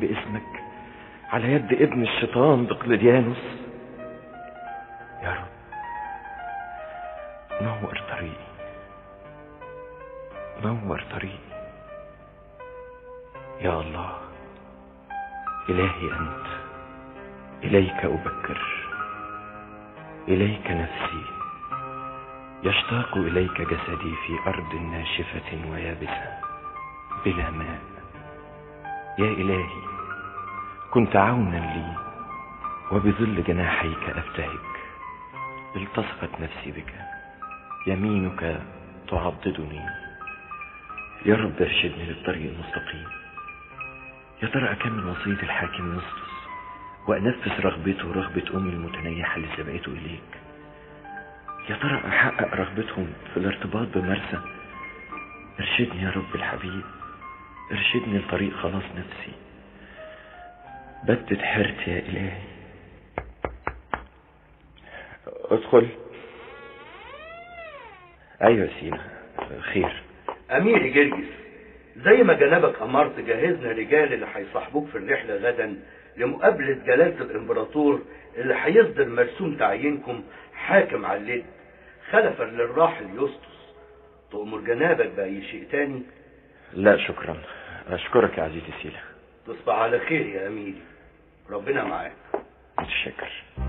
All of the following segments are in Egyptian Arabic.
باسمك على يد ابن الشيطان دقلديانوس يا رب نور طريقي نور طريقي يا الله إلهي أنت إليك أبكر إليك نفسي يشتاق إليك جسدي في أرض ناشفة ويابسة بلا ماء يا إلهي كنت عونا لي وبظل جناحيك أبتهج التصقت نفسي بك يمينك تعضدني يا رب ارشدني للطريق المستقيم يا ترى أكمل وصية الحاكم يسطس وأنفذ رغبته رغبة أمي المتنيحة اللي سبقته إليك يا ترى أحقق رغبتهم في الارتباط بمرسى ارشدني يا رب الحبيب ارشدني لطريق خلاص نفسي بدد حيرتي يا إلهي ادخل ايوه سينا خير اميري جرجس زي ما جنابك امرت جهزنا رجال اللي هيصاحبوك في الرحله غدا لمقابله جلاله الامبراطور اللي هيصدر مرسوم تعيينكم حاكم على اللد خلفا للراحل يسطس تؤمر جنابك باي شيء تاني لا شكرا اشكرك يا عزيزي سيلا تصبح على خير يا اميري ربنا معاك متشكر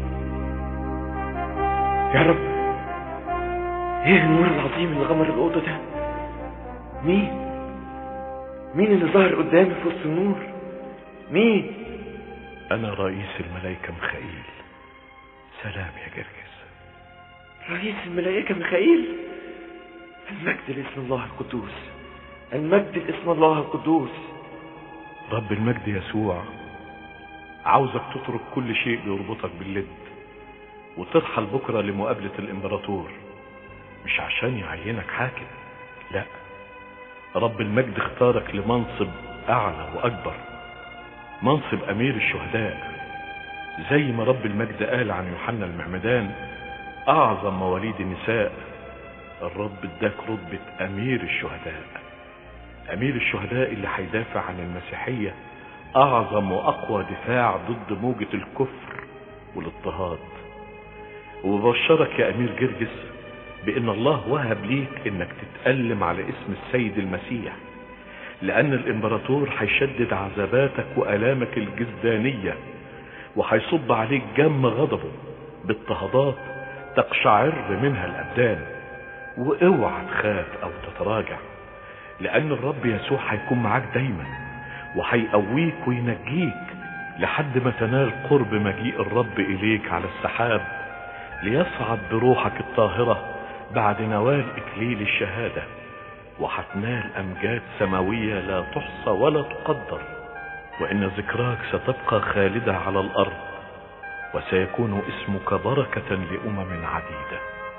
يا رب ايه النور العظيم اللي غمر الاوضه ده مين مين اللي ظهر قدامي في وسط النور مين أنا رئيس الملائكة ميخائيل سلام يا جرجس رئيس الملائكه ميخائيل المجد لاسم الله القدوس المجد لاسم الله القدوس رب المجد يسوع عاوزك تترك كل شيء بيربطك باللد وترحل بكرة لمقابلة الإمبراطور مش عشان يعينك حاكم لا رب المجد اختارك لمنصب أعلى وأكبر منصب أمير الشهداء زي ما رب المجد قال عن يوحنا المعمدان أعظم مواليد النساء الرب اداك رتبة أمير الشهداء أمير الشهداء اللي هيدافع عن المسيحية أعظم وأقوى دفاع ضد موجة الكفر والاضطهاد وببشرك يا أمير جرجس بأن الله وهب ليك أنك تتألم على اسم السيد المسيح لأن الإمبراطور هيشدد عذاباتك وآلامك الجسدانية وهيصب عليك جم غضبه باضطهادات تقشعر منها الأبدان واوعى تخاف أو تتراجع لأن الرب يسوع هيكون معاك دايما وهيقويك وينجيك لحد ما تنال قرب مجيء الرب إليك على السحاب ليصعد بروحك الطاهرة بعد نوال إكليل الشهادة وهتنال أمجاد سماوية لا تحصى ولا تقدر وإن ذكراك ستبقى خالدة على الأرض وسيكون اسمك بركة لأمم عديدة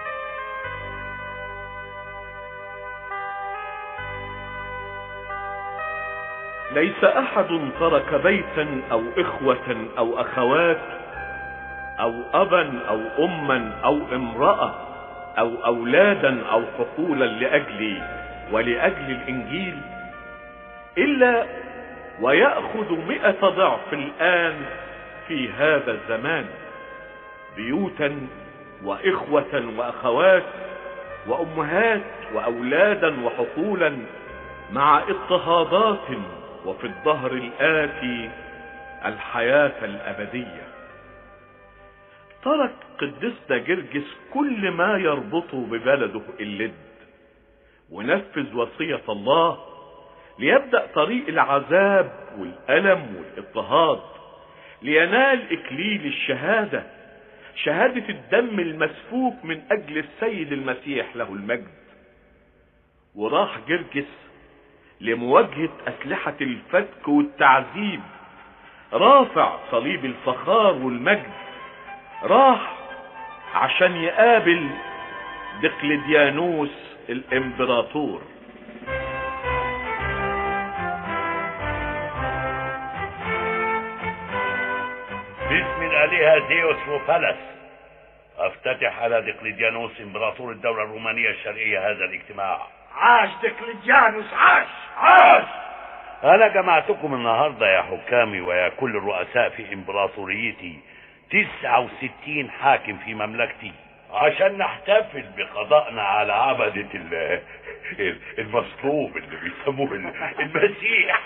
ليس أحد ترك بيتا أو إخوة أو أخوات أو أبا أو أما أو امرأة أو أولادا أو حقولا لأجلي ولأجل الإنجيل إلا ويأخذ مئة ضعف الآن في هذا الزمان بيوتا وإخوة وأخوات وأمهات وأولادا وحقولا مع اضطهادات وفي الظهر الآتي الحياة الأبدية ترك قدسنا جرجس كل ما يربطه ببلده اللد ونفذ وصية الله ليبدأ طريق العذاب والألم والاضطهاد لينال إكليل الشهادة شهادة الدم المسفوك من أجل السيد المسيح له المجد وراح جرجس لمواجهة أسلحة الفتك والتعذيب رافع صليب الفخار والمجد راح عشان يقابل دقلديانوس الامبراطور باسم الآلهة زيوس وفلس أفتتح على دقلديانوس إمبراطور الدولة الرومانية الشرقية هذا الاجتماع عاش دقلديانوس عاش عاش أنا جمعتكم النهاردة يا حكامي ويا كل الرؤساء في إمبراطوريتي تسعة وستين حاكم في مملكتي عشان نحتفل بقضائنا على عبدة ال- ال- المصلوب اللي بيسموه ال- المسيح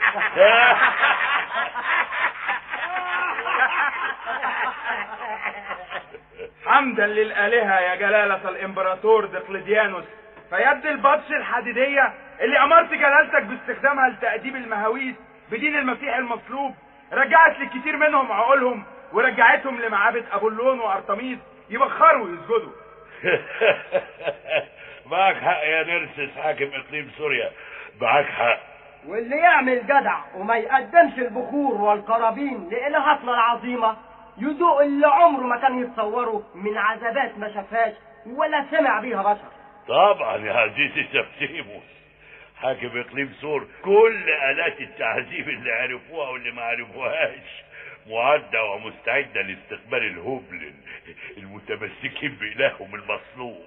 حمدا للآلهة يا جلالة الإمبراطور دقلديانوس فيد البطش الحديدية اللي أمرت جلالتك باستخدامها لتأديب المهاويس بدين المسيح المصلوب رجعت لكتير منهم عقولهم ورجعتهم لمعابد أبولون وأرطميس يبخروا ويسجدوا معك حق يا نرسس حاكم إقليم سوريا معك حق واللي يعمل جدع وما يقدمش البخور والقرابين لإلهتنا العظيمة يذوق اللي عمره ما كان يتصوره من عذابات ما شافهاش ولا سمع بيها بشر طبعا يا عزيزي سبتيموس حاكم اقليم سور كل الات التعذيب اللي عرفوها واللي ما عرفوهاش معدة ومستعدة لاستقبال الهبل المتمسكين بإلههم المصلوب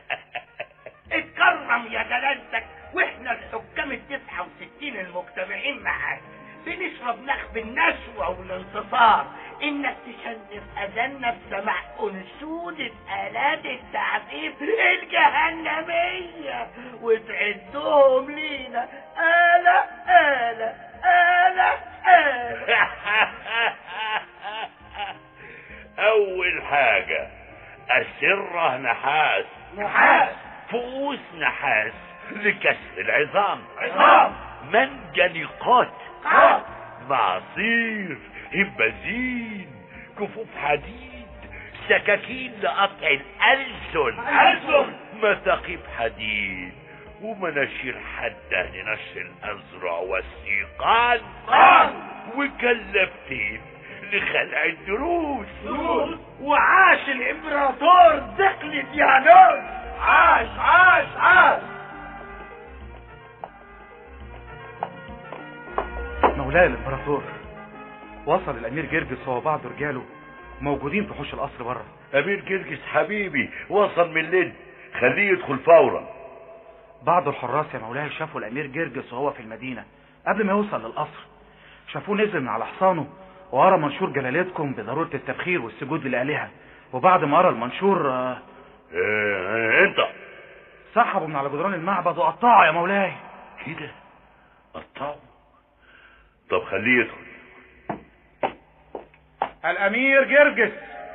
اتكرم يا جلالتك واحنا الحكام التسعة وستين المجتمعين معاك بنشرب نخب النشوة والانتصار انك تشنف اذاننا بسماع انشودة الات التعذيب الجهنمية وتعدهم لينا آلة آلة آلة آلة أول حاجة أسرة نحاس نحاس فؤوس نحاس لكسر العظام عظام منجنيقات قاف معصير هبازين كفوف حديد سكاكين لقطع الألسن ألسن. مثاقيب حديد ومناشير حادة لنشر الأزرع والسيقان قان. وكلبتين لخلع الدروس نور وعاش الامبراطور دقلديانوس عاش عاش عاش مولاي الإمبراطور وصل الأمير جرجس هو بعض رجاله موجودين في حوش القصر بره أمير جرجس حبيبي وصل من الليل خليه يدخل فورا بعض الحراس يا مولاي شافوا الأمير جرجس وهو في المدينة قبل ما يوصل للقصر شافوه نزل من على حصانه وقرا منشور جلالتكم بضرورة التبخير والسجود للآلهة وبعد ما قرا المنشور آه، إيه انت سحبوا من على جدران المعبد وقطعوا يا مولاي كده قطعه طب خليه يدخل الأمير جرجس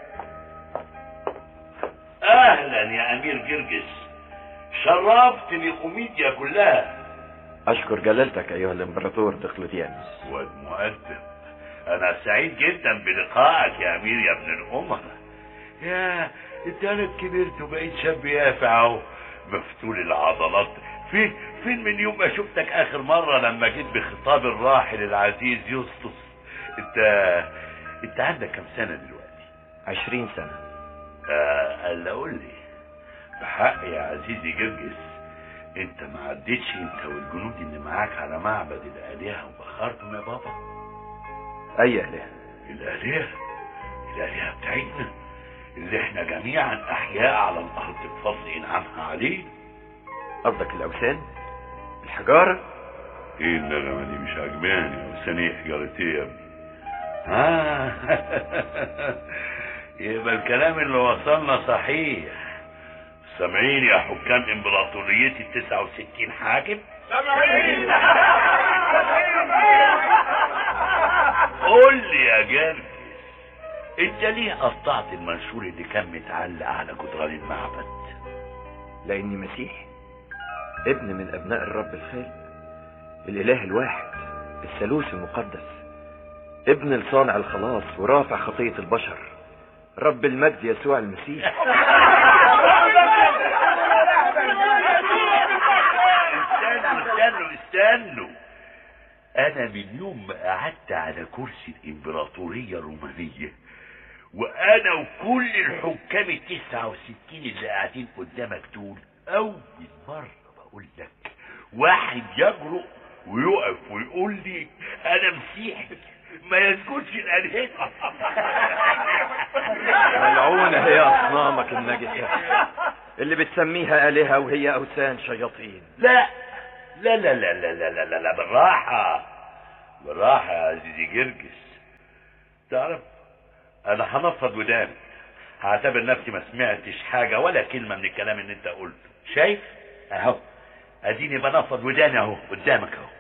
اهلا يا امير جرجس شرفت نيقوميديا كلها أشكر جلالتك أيها الإمبراطور دقلديانوس واد مؤدب انا سعيد جدا بلقائك يا امير يا ابن الامراء يا انت انا كبرت وبقيت شاب يافع اهو مفتول العضلات في فين من يوم ما شفتك اخر مرة لما جيت بخطاب الراحل العزيز يسطس انت انت عندك كم سنة دلوقتي عشرين سنة آه، قال قول لي بحق يا عزيزي جرجس انت ما عدتش انت والجنود اللي معاك على معبد الالهه وبخرتم يا بابا أي إله الالهه الالهه بتاعتنا اللي احنا جميعا احياء على الارض بفضل انعامها عليه قصدك الأوثان الحجارة ايه النغمه دي مش عجباني وثانيه حجاره ايه يا ابني ها يبقى الكلام اللي وصلنا صحيح سامعين يا حكام امبراطوريتي التسعة وستين حاكم قول لي يا جرجس انت ليه قطعت المنشور اللي كان متعلق على جدران المعبد لأني مسيحي ابن من أبناء الرب الخالق الإله الواحد الثالوث المقدس ابن لصانع الخلاص ورافع خطية البشر رب المجد يسوع المسيح استنوا استنوا استنوا انا من يوم ما قعدت على كرسي الامبراطورية الرومانية وانا وكل الحكام التسعة وستين اللي قاعدين قدامك دول اول مرة بقول لك واحد يجرؤ ويقف ويقول لي انا مسيحي ما يسكتش الالهه ملعونة هي أصنامك النجسة اللي بتسميها آلهة وهي أوثان شياطين لا لا لا لا لا لا لا لا, لا بالراحة بالراحة يا عزيزي جرجس تعرف انا هنفض وداني هعتبر نفسي ما سمعتش حاجة ولا كلمة من الكلام اللي انت قلته شايف اهو اديني بنفض وداني اهو قدامك اهو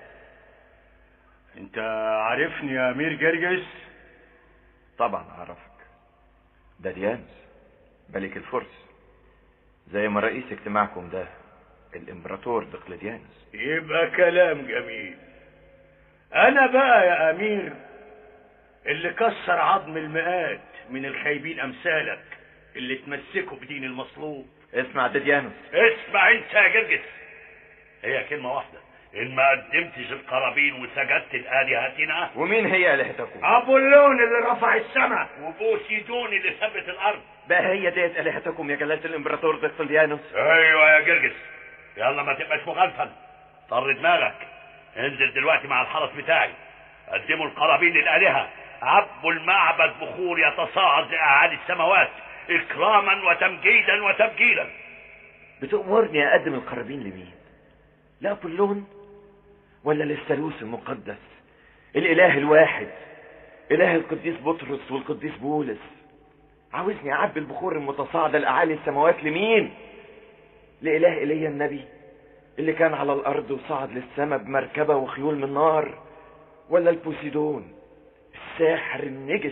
انت عارفني يا امير جرجس طبعا اعرفك ده ديانوس ملك الفرس زي ما رئيس اجتماعكم ده الامبراطور دقلديانوس يبقى كلام جميل انا بقى يا امير اللي كسر عظم المئات من الخايبين امثالك اللي تمسكوا بدين المصلوب اسمع ده ديانوس اسمع انت يا جرجس هي كلمة واحدة ان ما قدمتش القرابين وسجدت لآلهتنا ومين هي الهتكم ابو اللون اللي رفع السماء وبوسيدون اللي ثبت الارض بقى هي ديت الهتكم يا جلالة الامبراطور دقلديانوس ايوه يا جرجس يلا ما تبقاش مغلفا طر دماغك انزل دلوقتي مع الحرس بتاعي قدموا القرابين للآلهة عبوا المعبد بخور يتصاعد لأعالي السماوات إكراما وتمجيدا وتبجيلا بتأمرني اقدم القرابين لمين لأبولون ولا للثالوث المقدس الاله الواحد اله القديس بطرس والقديس بولس عاوزني اعبي البخور المتصاعدة لاعالي السماوات لمين لاله ايليا النبي اللي كان على الارض وصعد للسماء بمركبة وخيول من نار ولا البوسيدون الساحر النجس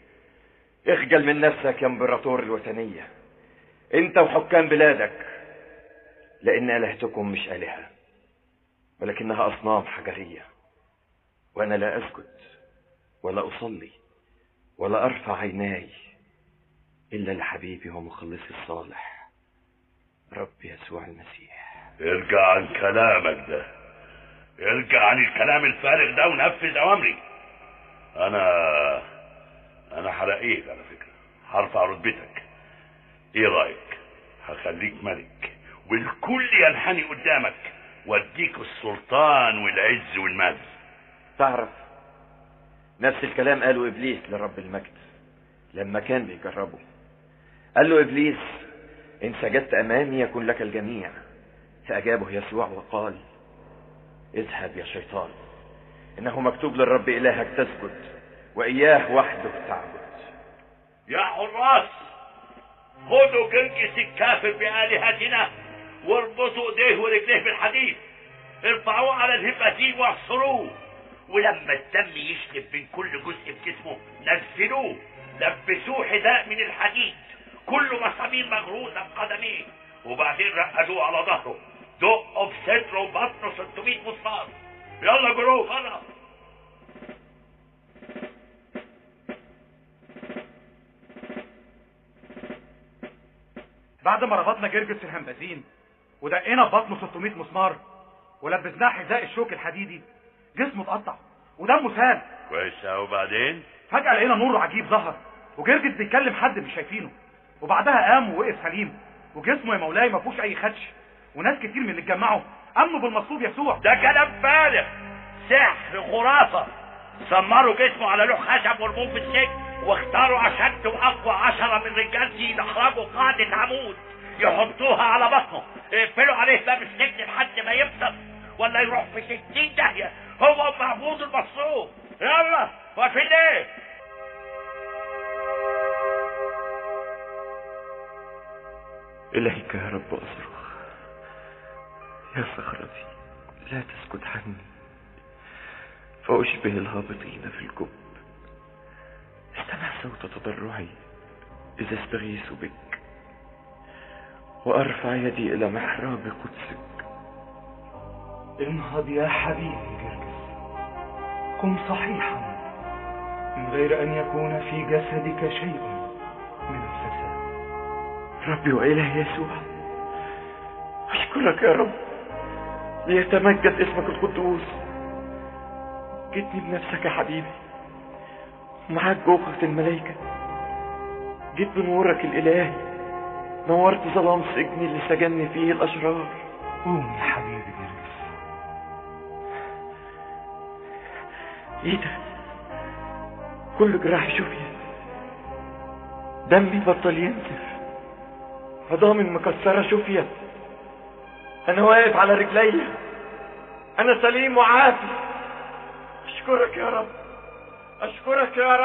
اخجل من نفسك يا امبراطور الوثنية انت وحكام بلادك لان الهتكم مش الهه ولكنها اصنام حجريه وانا لا اسجد ولا اصلي ولا ارفع عيناي الا لحبيبي ومخلصي الصالح رب يسوع المسيح ارجع عن كلامك ده ارجع عن الكلام الفارغ ده ونفذ اوامري انا انا هرقيك على فكره هرفع رتبتك ايه رايك هخليك ملك والكل ينحني قدامك واديك السلطان والعز والمجد تعرف نفس الكلام قاله ابليس لرب المجد لما كان بيجربه قال له ابليس ان سجدت امامي يكون لك الجميع فاجابه يسوع وقال اذهب يا شيطان انه مكتوب للرب الهك تسجد واياه وحده تعبد يا حراس خذوا جرجس الكافر بآلهتنا واربطوا ايديه ورجليه بالحديد ارفعوه على الهبتين واحصروه ولما الدم يشلب من كل جزء في جسمه نزلوه لبسوه حذاء من الحديد كله مسامير مغروزه بقدميه وبعدين رقدوه على ظهره دقوا في صدره وبطنه 600 مسمار يلا جروه بره بعد ما ربطنا جرجس في الهمبازين ودقينا في بطنه 600 مسمار ولبسناه حذاء الشوك الحديدي جسمه اتقطع ودمه سال كويس وبعدين فجأة لقينا نور عجيب ظهر وجرجس بيكلم حد مش شايفينه وبعدها قام ووقف سليم وجسمه يا مولاي ما فيهوش اي خدش وناس كتير من اللي اتجمعوا امنوا بالمصلوب يسوع ده كلام فارغ سحر خرافة سمروا جسمه على لوح خشب ورموه في السجن واختاروا أشد وأقوى عشرة من رجالتي يدحرجوا قاعدة عمود يحطوها على بطنه يقفلوا عليه باب السجن لحد ما يفصل ولا يروح في ستين داهية هو معبود المصروف يلا واقفين ليه؟ إليك يا رب أصرخ يا صخرتي لا تسكت عني فأشبه الهابطين في الجب استمع صوت تضرعي إذا استغيث بك وأرفع يدي إلى محراب قدسك انهض يا حبيبي جرجس قم صحيحا من غير ان يكون في جسدك شيء من الفساد ربي وإله يسوع أشكرك يا رب ليتمجد اسمك القدوس جئتني بنفسك يا حبيبي ومعاك جوقة الملائكة جيت بنورك الإلهي نورت ظلام سجني اللي سجنني فيه الأشرار قوم يا حبيبي جرجس ايه ده كل جراحي شوفي دمي بطل ينزف عظامي المكسرة شوفيا انا واقف على رجلي انا سليم وعافي اشكرك اشكرك يا رب اشكرك يا رب